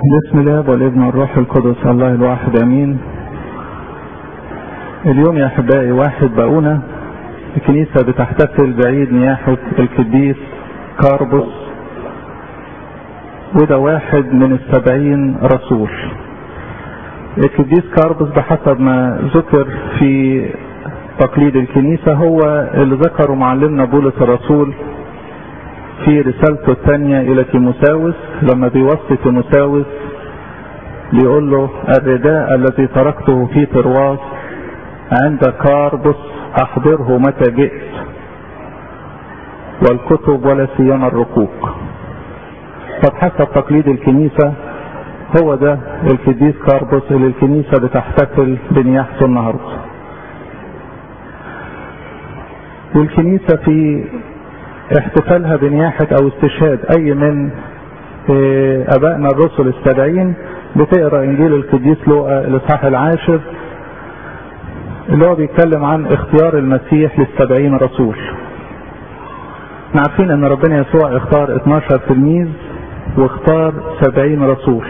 بسم الله والابن والروح القدس الله الواحد امين اليوم يا احبائي واحد بقونا الكنيسة بتحتفل بعيد نياحة القديس كاربوس وده واحد من السبعين رسول القديس كاربوس بحسب ما ذكر في تقليد الكنيسة هو اللي ذكره معلمنا بولس الرسول في رسالته الثانية إلى تيموساوس لما بيوصي تيموساوس بيقول له الرداء الذي تركته في ترواس عند كاربس أحضره متى جئت والكتب ولا سيما الرقوق فبحسب تقليد الكنيسة هو ده القديس كاربس اللي الكنيسة بتحتفل بنياحته النهارده والكنيسة في احتفالها بنياحة او استشهاد اي من ابائنا الرسل السبعين بتقرا انجيل القديس لوقا الاصحاح العاشر اللي هو بيتكلم عن اختيار المسيح للسبعين رسول احنا عارفين ان ربنا يسوع اختار 12 تلميذ واختار 70 رسول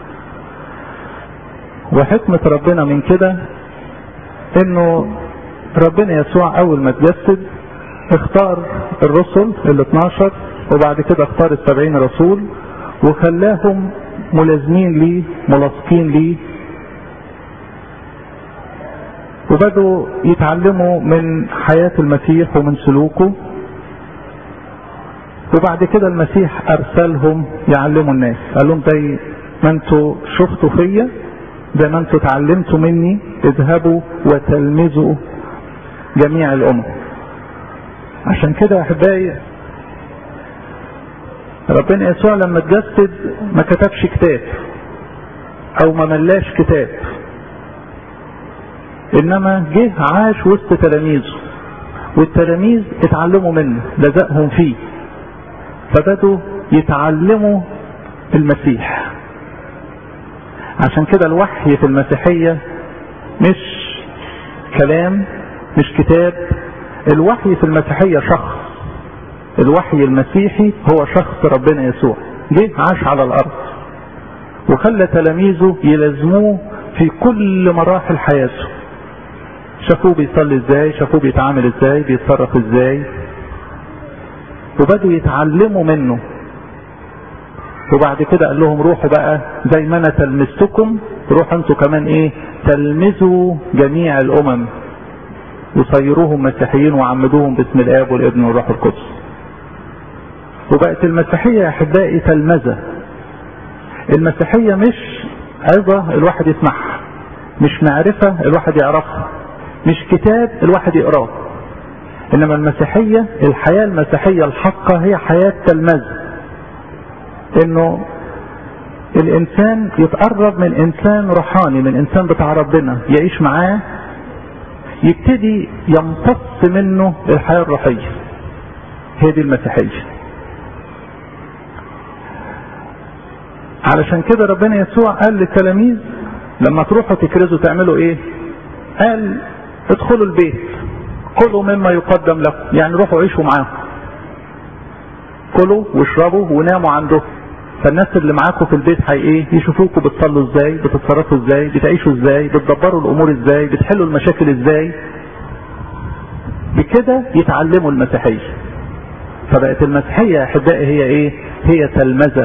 وحكمة ربنا من كده انه ربنا يسوع اول ما تجسد اختار الرسل ال 12 وبعد كده اختار السبعين رسول وخلاهم ملازمين ليه ملاصقين ليه وبدوا يتعلموا من حياة المسيح ومن سلوكه وبعد كده المسيح ارسلهم يعلموا الناس قال لهم زي ما انتوا شفتوا فيا زي ما انتوا اتعلمتوا مني اذهبوا وتلمذوا جميع الامم عشان كده يا احبائي ربنا يسوع لما اتجسد ما كتبش كتاب او ما ملاش كتاب انما جه عاش وسط تلاميذه والتلاميذ اتعلموا منه لزقهم فيه فبدوا يتعلموا المسيح عشان كده الوحي في المسيحية مش كلام مش كتاب الوحي في المسيحية شخص الوحي المسيحي هو شخص ربنا يسوع جه عاش على الارض وخلى تلاميذه يلازموه في كل مراحل حياته شافوه بيصلي ازاي شافوه بيتعامل ازاي بيتصرف ازاي وبدوا يتعلموا منه وبعد كده قال لهم روحوا بقى زي ما انا تلمستكم روحوا انتوا كمان ايه تلمذوا جميع الامم وصيروهم مسيحيين وعمدوهم باسم الاب والابن والروح القدس وبقت المسيحية يا احبائي تلمذة المسيحية مش عظة الواحد يسمعها مش معرفة الواحد يعرفها مش كتاب الواحد يقراه انما المسيحية الحياة المسيحية الحقة هي حياة تلمذة انه الانسان يتقرب من انسان روحاني من انسان بتاع ربنا يعيش معاه يبتدي يمتص منه الحياة الروحية هي دي المسيحية علشان كده ربنا يسوع قال للتلاميذ لما تروحوا تكرزوا تعملوا ايه قال ادخلوا البيت كلوا مما يقدم لكم يعني روحوا عيشوا معاهم كلوا واشربوا وناموا عنده فالناس اللي معاكم في البيت هي ايه يشوفوكم بتصلوا ازاي بتتصرفوا ازاي بتعيشوا ازاي بتدبروا الامور ازاي بتحلوا المشاكل ازاي بكده يتعلموا المسيحية فبقت المسيحية يا احبائي هي ايه هي تلمذة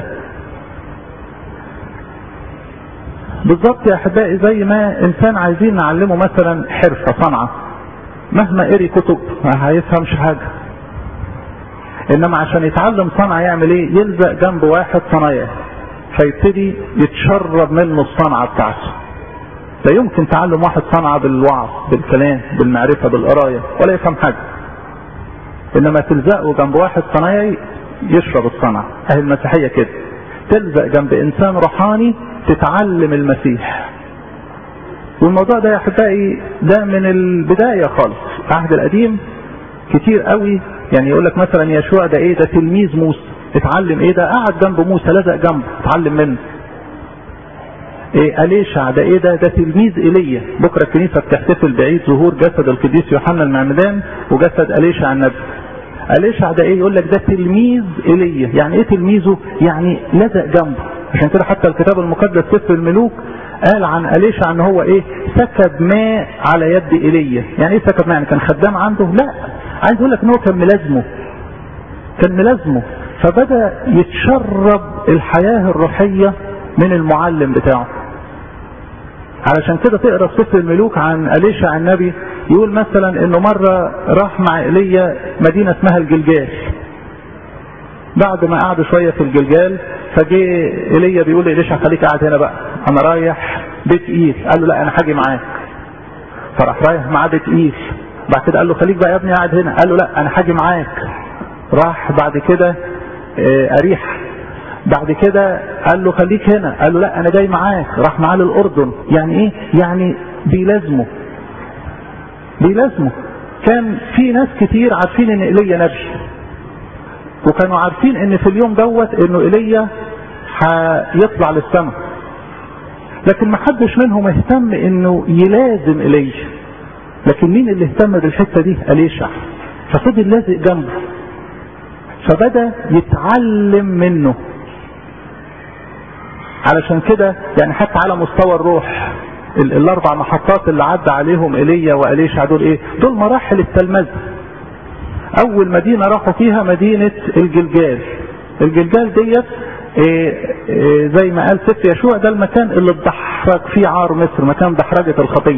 بالظبط يا احبائي زي ما انسان عايزين نعلمه مثلا حرفة صنعة مهما قري كتب ما هيفهمش حاجة انما عشان يتعلم صنعة يعمل ايه يلزق جنب واحد صنايعي فيبتدي يتشرب منه الصنعة بتاعته لا يمكن تعلم واحد صنعة بالوعظ بالكلام بالمعرفة بالقراية ولا يفهم حاجة انما تلزقه جنب واحد صنايعي يشرب الصنعة اهي المسيحية كده تلزق جنب انسان روحاني تتعلم المسيح والموضوع ده يا احبائي ده من البداية خالص العهد القديم كتير قوي يعني يقول لك مثلا يشوع ده ايه ده تلميذ موسى اتعلم ايه ده قعد جنب موسى لزق جنبه اتعلم منه ايه اليشع ده ايه ده ده تلميذ ايليا بكره الكنيسه بتحتفل بعيد ظهور جسد القديس يوحنا المعمدان وجسد اليشع النبي اليشع ده ايه يقول لك ده تلميذ ايليا يعني ايه تلميذه يعني لزق جنبه عشان كده حتى الكتاب المقدس سفر الملوك قال عن أليشع ان هو ايه سكب ماء على يد ايليا يعني ايه سكب ماء يعني كان خدام عنده لا عايز اقول لك ان هو كان ملازمه كان ملازمه فبدأ يتشرب الحياة الروحية من المعلم بتاعه علشان كده تقرا في سفر الملوك عن أليشع النبي يقول مثلا انه مرة راح مع ايليا مدينة اسمها الجلجال بعد ما قعدوا شوية في الجلجال فجه ايليا بيقول لإليشع خليك قاعد هنا بقى انا رايح بيت ايل قال له لا انا هاجي معاك فراح رايح معاه بيت ايل بعد كده قال له خليك بقى يا ابني قاعد هنا قال له لا انا هاجي معاك راح بعد كده اريح بعد كده قال له خليك هنا قال له لا انا جاي معاك راح معاه للاردن يعني ايه يعني بيلازمه بيلازمه كان في ناس كتير عارفين ان ايليا نبي وكانوا عارفين ان في اليوم دوت انه ايليا هيطلع للسماء لكن ما حدش منهم اهتم انه يلازم ايليا لكن مين اللي اهتم بالحته دي اليشع ففضل لازق جنبه فبدا يتعلم منه علشان كده يعني حتى على مستوى الروح الاربع محطات اللي عدى عليهم ايليا واليشع دول ايه دول مراحل التلمذه اول مدينه راحوا فيها مدينه الجلجال الجلجال ديت إيه إيه زي ما قال سفر يشوع ده المكان اللي اتدحرج فيه عار مصر مكان دحرجه الخطيه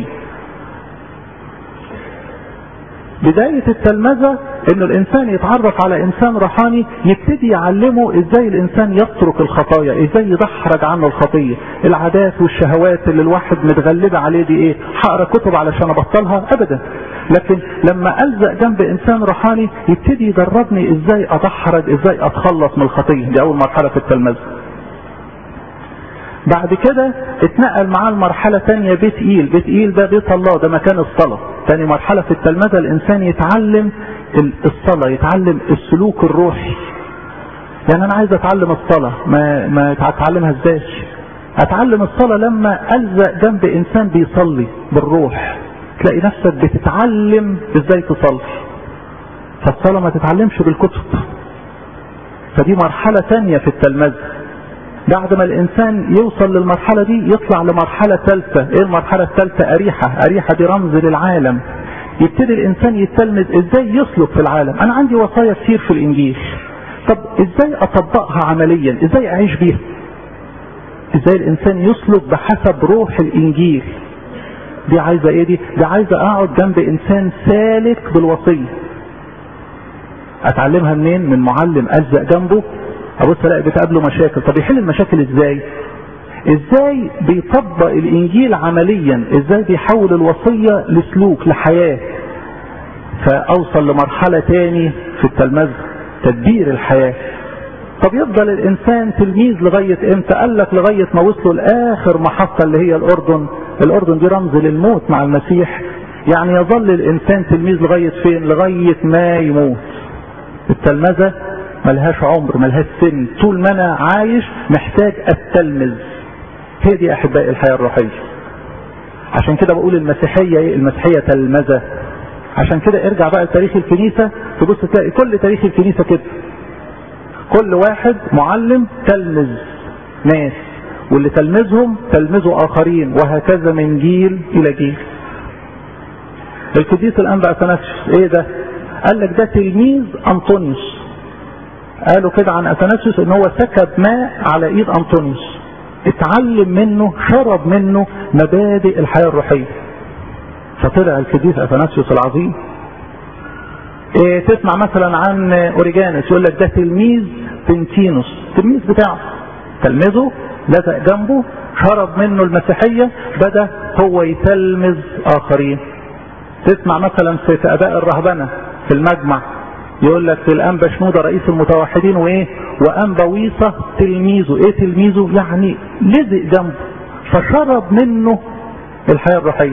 بداية التلمذة انه الانسان يتعرف على انسان روحاني يبتدي يعلمه ازاي الانسان يترك الخطايا ازاي يدحرج عنه الخطية العادات والشهوات اللي الواحد متغلبة عليه دي ايه هقرا كتب علشان ابطلها ابدا لكن لما الزق جنب انسان روحاني يبتدي يدربني ازاي ادحرج ازاي اتخلص من الخطية دي اول مرحلة في التلمذة بعد كده اتنقل معاه المرحلة تانية بيت ايل بيت ايل ده بيت الله ده مكان الصلاة تاني مرحلة في التلمذة الانسان يتعلم الصلاة يتعلم السلوك الروحي يعني انا عايز اتعلم الصلاة ما, ما اتعلمها ازاي اتعلم الصلاة لما الزق جنب انسان بيصلي بالروح تلاقي نفسك بتتعلم ازاي تصلي فالصلاة ما تتعلمش بالكتب فدي مرحلة تانية في التلمذة بعد ما الانسان يوصل للمرحله دي يطلع لمرحله ثالثه ايه المرحله الثالثه اريحه اريحه دي رمز للعالم يبتدي الانسان يتلمذ ازاي يسلك في العالم انا عندي وصايا كتير في الانجيل طب ازاي اطبقها عمليا ازاي اعيش بيها ازاي الانسان يسلك بحسب روح الانجيل دي عايزه ايه دي دي عايزه اقعد جنب انسان سالك بالوصيه اتعلمها منين من معلم الزق جنبه ابص الاقي بتقابله مشاكل طب يحل المشاكل ازاي ازاي بيطبق الانجيل عمليا ازاي بيحول الوصية لسلوك لحياة فاوصل لمرحلة تاني في التلمذة تدبير الحياة طب يفضل الانسان تلميذ لغاية امتى قال لك لغاية ما وصلوا لاخر محطة اللي هي الاردن الاردن دي رمز للموت مع المسيح يعني يظل الانسان تلميذ لغاية فين لغاية ما يموت التلمذة ملهاش عمر ملهاش سن طول ما انا عايش محتاج اتلمذ هي دي احبائي الحياة الروحية عشان كده بقول المسيحية ايه المسيحية تلمذة عشان كده ارجع بقى لتاريخ الكنيسة تبص تلاقي كل تاريخ الكنيسة كده كل واحد معلم تلمذ ناس واللي تلمذهم تلمذوا اخرين وهكذا من جيل الى جيل القديس الانبا اثناسيوس ايه ده قال لك ده تلميذ انطونيوس قالوا كده عن اثناسيوس ان هو سكب ماء على ايد انطونيوس اتعلم منه شرب منه مبادئ الحياة الروحية فطلع القديس اثناسيوس العظيم إيه تسمع مثلا عن اوريجانوس يقول لك ده تلميذ بنتينوس تلميذ بتاعه تلميذه لزق جنبه شرب منه المسيحية بدأ هو يتلمذ اخرين تسمع مثلا في اباء الرهبنة في المجمع يقول لك الانبا شنودة رئيس المتوحدين وايه وانبا ويصة تلميذه ايه تلميذه يعني لزق جنبه فشرب منه الحياة الروحية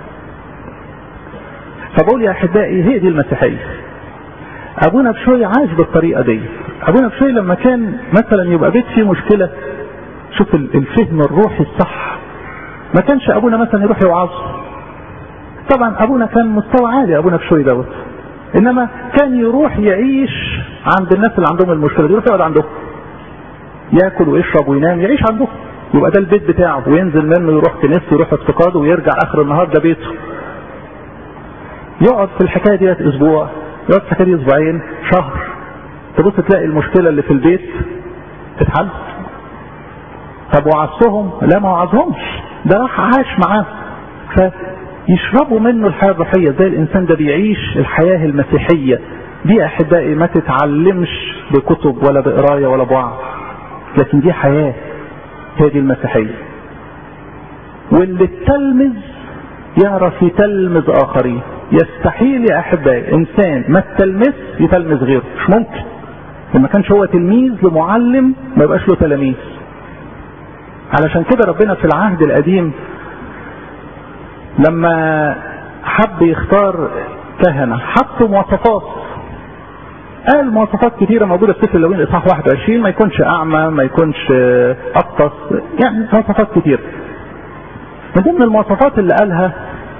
فبقول يا احبائي هي دي المسيحية ابونا بشوي عاش بالطريقة دي ابونا بشوي لما كان مثلا يبقى بيت فيه مشكلة شوف الفهم الروحي الصح ما كانش ابونا مثلا يروح يوعظه طبعا ابونا كان مستوى عالي ابونا بشوي دوت انما كان يروح يعيش عند الناس اللي عندهم المشكله دي يروح يقعد عندهم ياكل ويشرب وينام يعيش عندهم يبقى ده البيت بتاعه وينزل منه يروح كنيسته يروح افتقاده ويرجع اخر النهار ده بيته يقعد في الحكايه ديت اسبوع يقعد في الحكايه دي اسبوعين شهر تبص تلاقي المشكله اللي في البيت اتحل طب وعظهم لا ما وعظهمش ده راح عاش معاه فيشربوا منه الحياه الروحيه زي الانسان ده بيعيش الحياه المسيحيه دي احبائي ما تتعلمش بكتب ولا بقرايه ولا بوعظ لكن دي حياه هي دي المسيحيه واللي التلمذ يعرف يتلمذ اخرين يستحيل يا احبائي انسان ما التلمذ يتلمذ غيره مش ممكن لما كانش هو تلميذ لمعلم ما يبقاش له تلاميذ علشان كده ربنا في العهد القديم لما حب يختار كهنة حط مواصفات قال مواصفات كثيرة موجودة في سفر اللوين إصحاح 21 ما يكونش أعمى ما يكونش أقصص يعني مواصفات كثيرة من ضمن المواصفات اللي قالها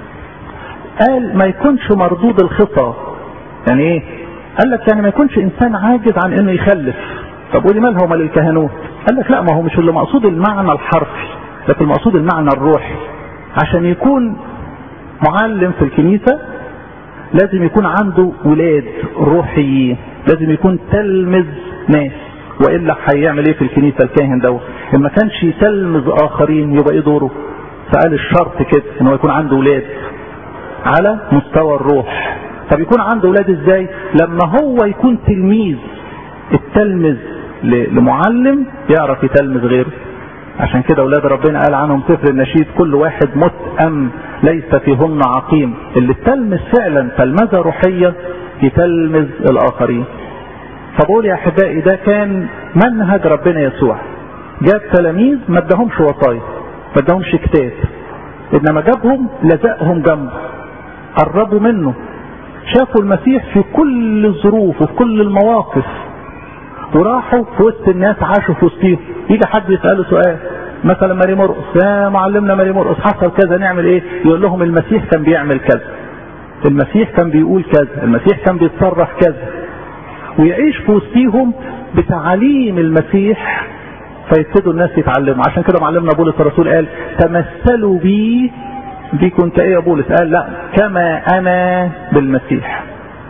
قال ما يكونش مردود الخطى يعني ايه قال لك يعني ما يكونش انسان عاجز عن انه يخلف طب ودي مالها ومال الكهنوت قال لك لا ما هو مش اللي مقصود المعنى الحرفي لكن المقصود المعنى الروحي عشان يكون معلم في الكنيسة لازم يكون عنده ولاد روحيين لازم يكون تلمذ ناس والا هيعمل ايه في الكنيسه الكاهن دوت ان ما كانش يتلمذ اخرين يبقى ايه دوره فقال الشرط كده ان هو يكون عنده ولاد على مستوى الروح طب يكون عنده ولاد ازاي لما هو يكون تلميذ التلمذ لمعلم يعرف يتلمذ غيره عشان كده اولاد ربنا قال عنهم سفر النشيد كل واحد متأم ليس فيهن عقيم اللي تلمذ فعلا تلمذة روحية يتلمذ الاخرين فبقول يا احبائي ده كان منهج ربنا يسوع جاب تلاميذ ما اداهمش وصايا ما اداهمش كتاب انما جابهم لزقهم جنبه قربوا منه شافوا المسيح في كل الظروف وفي كل المواقف وراحوا في وسط الناس عاشوا في وسطيهم يجي حد يساله سؤال مثلا ماري مرقص يا معلمنا ماري مرقص حصل كذا نعمل ايه يقول لهم المسيح كان بيعمل كذا المسيح كان بيقول كذا المسيح كان بيتصرف كذا ويعيش في وسطيهم بتعاليم المسيح فيبتدوا الناس يتعلموا عشان كده معلمنا بولس الرسول قال تمثلوا بي دي كنت ايه يا بولس قال لا كما انا بالمسيح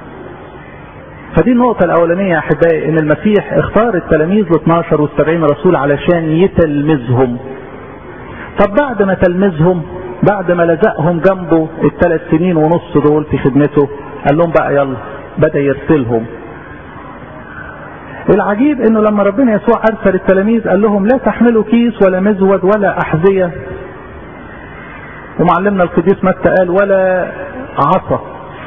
فدي النقطة الأولانية يا أحبائي إن المسيح اختار التلاميذ ال 12 وال 70 رسول علشان يتلمذهم. طب بعد ما تلمذهم بعد ما لزقهم جنبه الثلاث سنين ونص دول في خدمته قال لهم بقى يلا بدأ يرسلهم. العجيب انه لما ربنا يسوع ارسل التلاميذ قال لهم لا تحملوا كيس ولا مزود ولا احذيه ومعلمنا القديس متى قال ولا عصا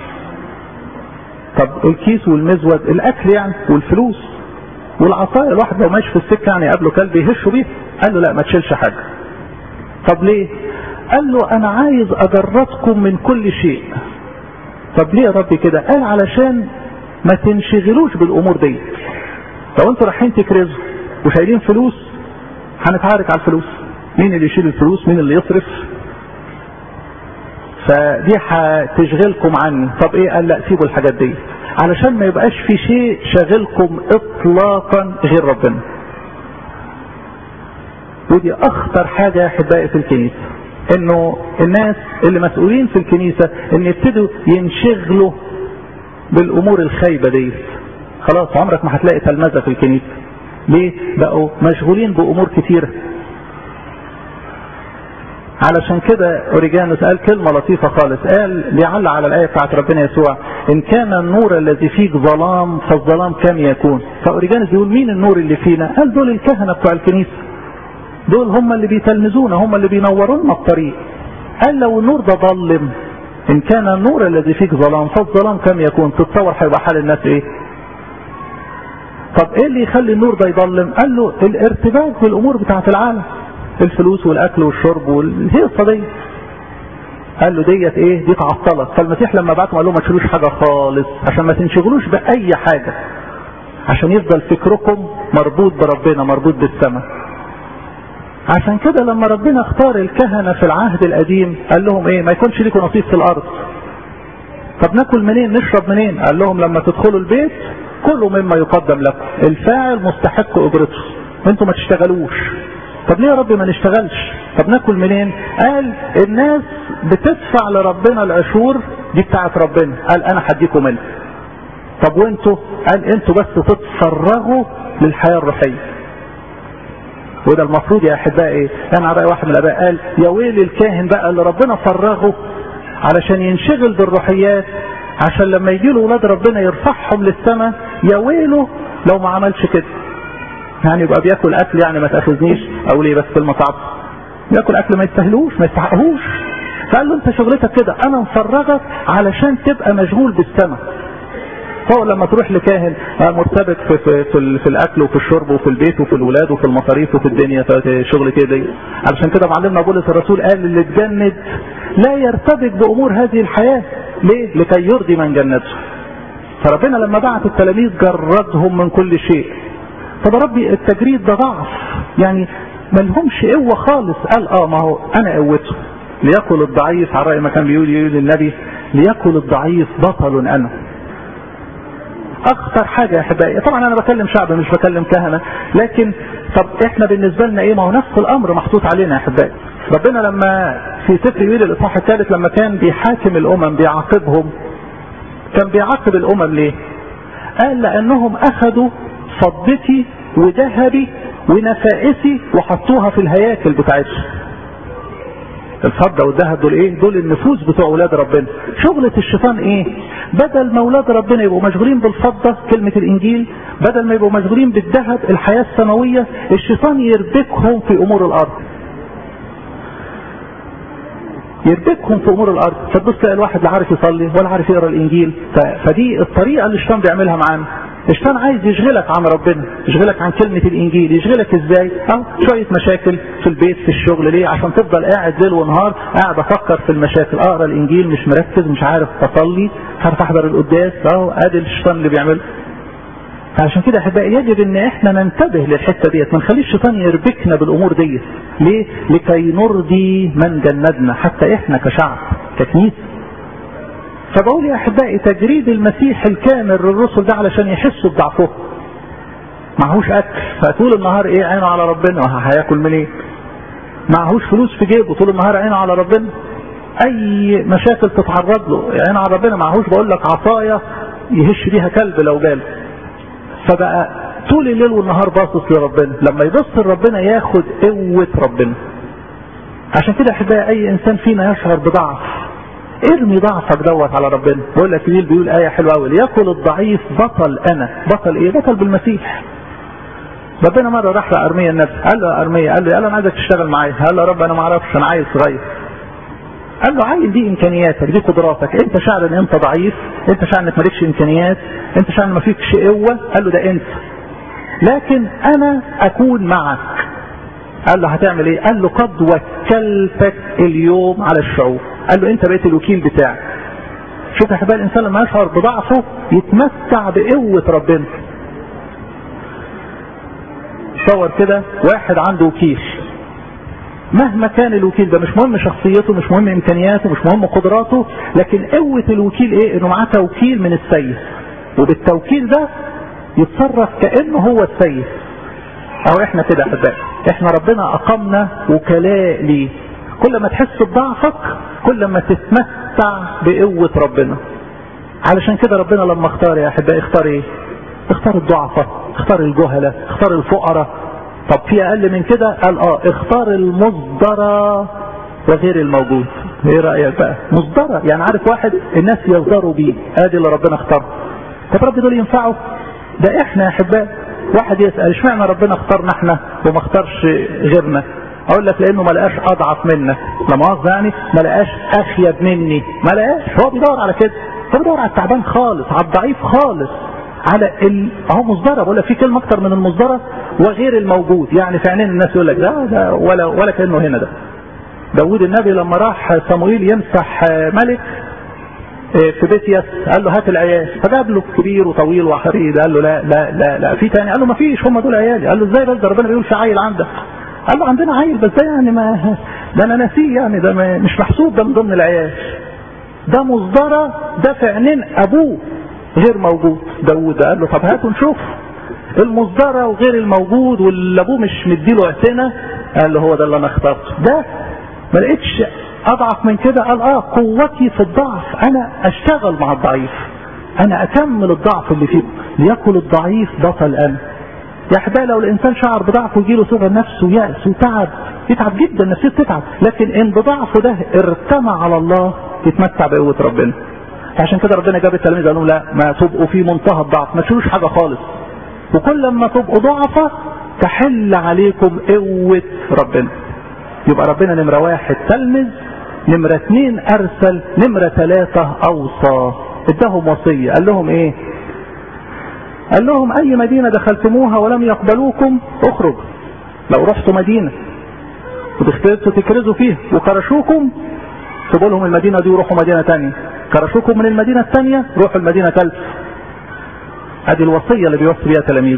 طب الكيس والمزود الاكل يعني والفلوس والعصايه الواحد لو ماشي في السكه يعني قابله كلب يهشوا بيه قال له لا ما تشيلش حاجه طب ليه قال له انا عايز اجردكم من كل شيء طب ليه يا ربي كده قال علشان ما تنشغلوش بالامور دي لو انتوا رايحين تكرزوا وشايلين فلوس هنتعارك على الفلوس مين اللي يشيل الفلوس مين اللي يصرف فدي هتشغلكم عني طب ايه قال لا سيبوا الحاجات دي علشان ما يبقاش في شيء شاغلكم اطلاقا غير ربنا ودي اخطر حاجة يا احبائي في الكنيسة انه الناس اللي مسؤولين في الكنيسة ان يبتدوا ينشغلوا بالامور الخايبة دي خلاص عمرك ما هتلاقي تلمذة في الكنيسة ليه بقوا مشغولين بامور كتيرة علشان كده اوريجانوس قال كلمة لطيفة خالص قال لعل على الآية بتاعت ربنا يسوع إن كان النور الذي فيك ظلام فالظلام كم يكون فاوريجانوس بيقول مين النور اللي فينا قال دول الكهنة بتوع الكنيسة دول هم اللي بيتلمذونا هم اللي بينوروا لنا الطريق قال لو النور ده ظلم إن كان النور الذي فيك ظلام فالظلام كم يكون تتصور هيبقى حال الناس إيه طب ايه اللي يخلي النور ده يظلم قال له الارتباك بالامور بتاعت العالم الفلوس والاكل والشرب والهيصه دي قال له ديت ايه دي تعطلت فالمسيح لما بعتهم قال لهم ما تشيلوش حاجه خالص عشان ما تنشغلوش باي حاجه عشان يفضل فكركم مربوط بربنا مربوط بالسماء عشان كده لما ربنا اختار الكهنة في العهد القديم قال لهم ايه ما يكونش ليكم نصيب في الارض طب ناكل منين نشرب منين قال لهم لما تدخلوا البيت كلوا مما يقدم لكم الفاعل مستحق اجرته انتوا ما تشتغلوش طب ليه يا رب ما نشتغلش طب ناكل منين قال الناس بتدفع لربنا العشور دي بتاعت ربنا قال انا هديكم منها طب وانتوا قال انتوا بس تتفرغوا للحياة الروحية وده المفروض يا احبائي ايه يعني على واحد من الاباء قال يا ويل الكاهن بقى اللي ربنا فرغه علشان ينشغل بالروحيات عشان لما يجي له ولاد ربنا يرفعهم للسماء يا ويله لو ما عملش كده يعني يبقى بياكل اكل يعني ما تاخذنيش او ليه بس كلمه صعبه بياكل اكل ما يستاهلوش ما يستحقهوش فقال له انت شغلتك كده انا مفرغك علشان تبقى مشغول بالسماء فهو لما تروح لكاهن مرتبط في, في, في, في الاكل وفي الشرب وفي البيت وفي الولاد وفي المصاريف وفي الدنيا شغل كده علشان كده معلمنا بولس الرسول قال اللي اتجند لا يرتبط بامور هذه الحياه ليه؟ لكي يرضي من جنته فربنا لما بعت التلاميذ جردهم من كل شيء طب ربي التجريد ده ضعف يعني ما لهمش قوه خالص قال اه ما هو انا قوته ليأكل الضعيف على رأي ما كان بيقول يقول النبي ليأكل الضعيف بطل انا اخطر حاجه يا احبائي طبعا انا بكلم شعب مش بكلم كهنه لكن طب احنا بالنسبه لنا ايه ما هو نفس الامر محطوط علينا يا احبائي ربنا لما في سفر يويل الاصحاح الثالث لما كان بيحاكم الامم بيعاقبهم كان بيعاقب الامم ليه قال لانهم اخذوا فضتي وذهبي ونفائسي وحطوها في الهياكل بتاعتهم الفضة والذهب دول ايه دول النفوس بتوع اولاد ربنا شغلة الشيطان ايه بدل ما اولاد ربنا يبقوا مشغولين بالفضة كلمة الانجيل بدل ما يبقوا مشغولين بالذهب الحياة السماوية الشيطان يربكهم في امور الارض يربكهم في امور الارض فتبص تلاقي الواحد لا عارف يصلي ولا عارف يقرا الانجيل فدي الطريقه اللي الشيطان بيعملها معانا الشيطان عايز يشغلك عن ربنا يشغلك عن كلمة الإنجيل يشغلك إزاي أه شوية مشاكل في البيت في الشغل ليه عشان تفضل قاعد ليل ونهار قاعد أفكر في المشاكل أقرأ الإنجيل مش مركز مش عارف أصلي مش عارف أحضر القداس أهو أدي الشيطان اللي بيعمله عشان كده احبائي يجب ان احنا ننتبه للحته ديت ما نخليش الشيطان يربكنا بالامور ديت ليه لكي نرضي من جندنا حتى احنا كشعب ككنيسه فبقول يا احبائي تجريد المسيح الكامل للرسل ده علشان يحسوا بضعفهم معهوش اكل فطول النهار ايه عينه على ربنا هياكل منين إيه؟ معهوش فلوس في جيبه طول النهار عينه على ربنا اي مشاكل تتعرض له عينه على ربنا معهوش بقول لك عصايه يهش بيها كلب لو جاله فبقى طول الليل والنهار باصص لربنا لما يبص لربنا ياخد قوه ربنا عشان كده احبائي اي انسان فينا يشعر بضعف ارمي ضعفك دوت على ربنا بقول لك ليه بيقول ايه حلوه قوي ليأكل الضعيف بطل انا بطل ايه بطل بالمسيح ربنا مره راح لارميا النبي قال له يا ارميا قال له قال له انا عايزك تشتغل معايا قال له يا رب انا ما اعرفش انا عايز صغير قال له عايز دي امكانياتك دي قدراتك انت شعر ان انت ضعيف انت شعر انك مالكش امكانيات انت شعر ان ما فيكش قوه قال له ده انت لكن انا اكون معك قال له هتعمل ايه قال له قد وكلتك اليوم على الشعوب قال له انت بقيت الوكيل بتاعي شوف يا حبايب الانسان لما يشعر بضعفه يتمتع بقوه ربنا تصور كده واحد عنده وكيل مهما كان الوكيل ده مش مهم شخصيته مش مهم امكانياته مش مهم قدراته لكن قوه الوكيل ايه انه معاه توكيل من السيد وبالتوكيل ده يتصرف كانه هو السيد او احنا كده احبائي احنا ربنا اقمنا وكلاء ليه كل ما تحس بضعفك كل ما تتمتع بقوة ربنا علشان كده ربنا لما اختار يا احبائي اختار ايه اختار الضعفاء اختار الجهلة اختار الفقراء طب في اقل من كده قال اه اختار المصدرة وغير الموجود ايه رأيك بقى مصدرة يعني عارف واحد الناس يصدروا بيه ادي اللي ربنا اختاره طب رب دول ينفعوا ده احنا يا احبائي واحد يسأل اشمعنى ربنا اختارنا احنا وما اختارش غيرنا اقول لك لانه ما لقاش اضعف منك لا مؤاخذه يعني ما لقاش افيد مني ما لقاش هو بيدور على كده هو بيدور على التعبان خالص على الضعيف خالص على ال... اهو مصدره بقول لك في كلمه اكتر من المصدره وغير الموجود يعني في عينين الناس يقول لك ده, ده ولا ولا كانه هنا ده داوود النبي لما راح صموئيل يمسح ملك في بيت يس قال له هات العيال فجاب له كبير وطويل وحريد قال له لا لا لا لا في تاني قال له ما فيش هم دول عيالي قال له ازاي بس ده ربنا بيقول في عيل عندك قال له عندنا عيل بس ده يعني ما ده انا ناسيه يعني ده مش محسوب ده من ضمن العيال ده مصدره ده في عينين ابوه غير موجود داوود قال له طب هاتوا نشوف المصدرة وغير الموجود واللي ابوه مش مديله اعتنا قال له هو ده اللي انا اخترته ده ما لقيتش اضعف من كده قال اه قوتي في الضعف انا اشتغل مع الضعيف انا اكمل الضعف اللي فيه ليكن الضعيف بطل انا يا احبائي لو الانسان شعر بضعفه يجيله صغر نفسه ويأس وتعب يتعب جدا نفسيته تتعب لكن ان بضعفه ده ارتمى على الله يتمتع بقوه ربنا عشان كده ربنا جاب التلاميذ قال لهم لا ما تبقوا في منتهى الضعف ما تشيلوش حاجه خالص وكل لما تبقوا ضعفة تحل عليكم قوة ربنا يبقى ربنا نمرة واحد تلمذ نمرة اتنين ارسل نمرة ثلاثة اوصى اداهم وصية قال لهم ايه قال لهم اي مدينة دخلتموها ولم يقبلوكم اخرج لو رحتوا مدينة وتختلطوا تكرزوا فيها وكرشوكم سيبوا لهم المدينة دي وروحوا مدينة تانية كرشوكم من المدينة الثانية روحوا المدينة ثالثة ادي الوصية اللي بيوصي بيها تلاميذه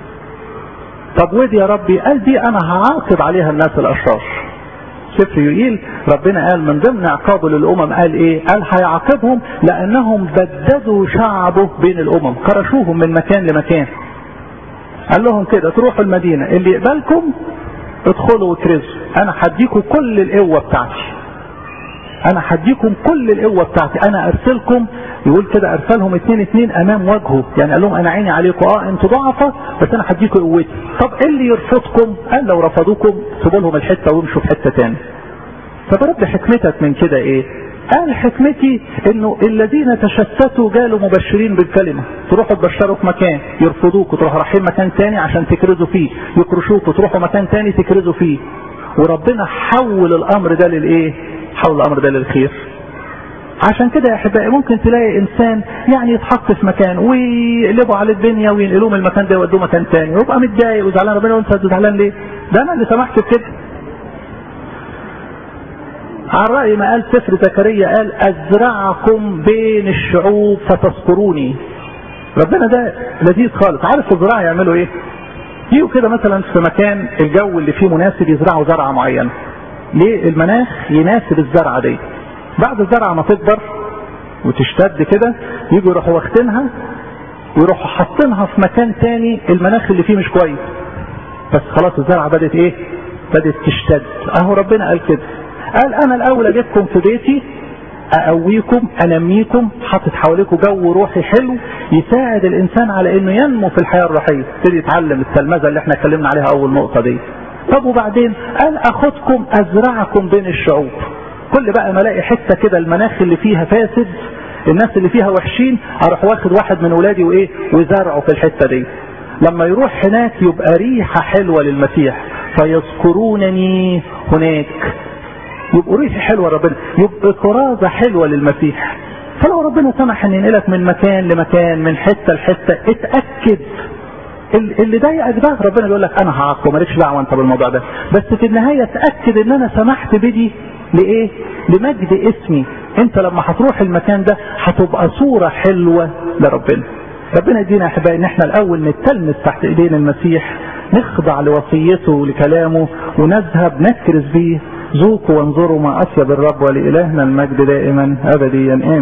طب ودي يا ربي قال دي انا هعاقب عليها الناس الاشرار سفر يقيل ربنا قال من ضمن عقابه للامم قال ايه قال هيعاقبهم لانهم بددوا شعبه بين الامم كرشوهم من مكان لمكان قال لهم كده تروحوا المدينة اللي يقبلكم ادخلوا وكرزوا انا هديكم كل القوة بتاعتي انا هديكم كل القوة بتاعتي انا ارسلكم يقول كده ارسلهم اتنين اتنين امام وجهه يعني قال لهم انا عيني عليكم اه انتوا ضعفة بس انا هديكم قوتي طب ايه اللي يرفضكم قال لو رفضوكم سيبوا لهم الحتة وامشوا في حتة تاني طب رب حكمتك من كده ايه قال حكمتي انه الذين تشتتوا جالوا مبشرين بالكلمة تروحوا تبشروا في مكان يرفضوكوا تروحوا رايحين مكان تاني عشان تكرزوا فيه يكرشوكوا تروحوا مكان تاني تكرزوا فيه وربنا حول الامر ده للايه حول الامر ده للخير عشان كده يا احبائي ممكن تلاقي انسان يعني يتحط في مكان ويقلبوا على الدنيا وينقلوه من المكان ده يودوه مكان تاني ويبقى متضايق وزعلان ربنا وانت زعلان ليه؟ ده انا اللي سمحت بكده. على رأي ما قال سفر زكريا قال ازرعكم بين الشعوب فتذكروني. ربنا ده لذيذ خالص عارف الزراعه يعملوا ايه؟ يجوا كده مثلا في مكان الجو اللي فيه مناسب يزرعوا زرعه معينه. ليه؟ المناخ يناسب الزرعه دي. بعد الزرعه ما تكبر وتشتد كده يجوا يروحوا واخدينها ويروحوا حاطينها في مكان تاني المناخ اللي فيه مش كويس بس خلاص الزرعه بدات ايه؟ بدات تشتد اهو ربنا قال كده قال انا الاول اجيبكم في بيتي اقويكم انميكم حاطط حواليكم جو روحي حلو يساعد الانسان على انه ينمو في الحياه الروحيه يبتدي يتعلم التلمذه اللي احنا اتكلمنا عليها اول نقطه دي طب وبعدين قال اخدكم ازرعكم بين الشعوب كل بقى ما الاقي حته كده المناخ اللي فيها فاسد الناس اللي فيها وحشين اروح واخد واحد من ولادي وايه وزرعه في الحته دي لما يروح هناك يبقى ريحه حلوه للمسيح فيذكرونني هناك يبقوا ريحه حلوه ربنا يبقى كرازه حلوه للمسيح فلو ربنا سمح ان ينقلك من مكان لمكان من حته لحته اتاكد اللي ضايقك ده ربنا بيقول لك انا هعاقبه مالكش دعوه انت بالموضوع ده بس في النهايه تاكد ان انا سمحت بدي لايه؟ لمجد اسمي انت لما هتروح المكان ده هتبقى صوره حلوه لربنا ربنا يدينا يا احبائي ان احنا الاول نتلمس تحت ايدين المسيح نخضع لوصيته ولكلامه ونذهب نكرز بيه ذوقوا وانظروا ما اطيب الرب ولالهنا المجد دائما ابديا امين